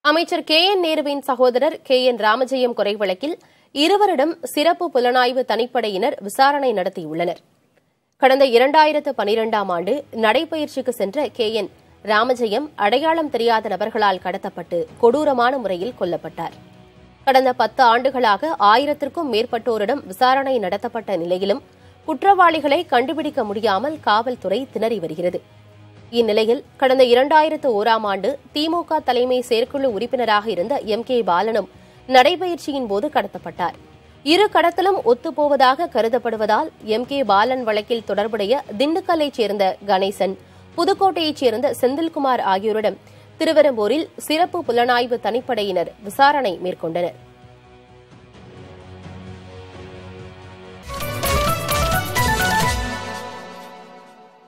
அமைச்சர் K N நேருவின் சகோதரர் கே என் ராமஜெயம் கொலை வழக்கில் இருவரிடம் சிறப்பு புலனாய்வு தனிப்படையினர் விசாரணை நடத்தியுள்ளனர் கடந்த இரண்டாயிரத்து பனிரெண்டாம் ஆண்டு நடைபயிற்சிக்கு சென்ற கே என் ராமஜெயம் அடையாளம் தெரியாத நபர்களால் கடத்தப்பட்டு கொடூரமான முறையில் கொல்லப்பட்டார் கடந்த பத்து ஆண்டுகளாக ஆயிரத்திற்கும் மேற்பட்டோரிடம் விசாரணை நடத்தப்பட்ட நிலையிலும் குற்றவாளிகளை கண்டுபிடிக்க முடியாமல் காவல்துறை திணறி வருகிறது இந்நிலையில் கடந்த இரண்டாயிரத்து ஓராம் ஆண்டு திமுக தலைமை செயற்குழு உறுப்பினராக இருந்த எம் கே பாலனும் நடைபயிற்சியின் போது கடத்தப்பட்டார் இரு கடத்தலும் ஒத்துப்போவதாக கருதப்படுவதால் எம் கே பாலன் வழக்கில் தொடர்புடைய திண்டுக்கல்லைச் சேர்ந்த கணேசன் புதுக்கோட்டையைச் சேர்ந்த செந்தில்குமார் ஆகியோரிடம் திருவெரும்பூரில் சிறப்பு புலனாய்வு தனிப்படையினர் விசாரணை மேற்கொண்டனர்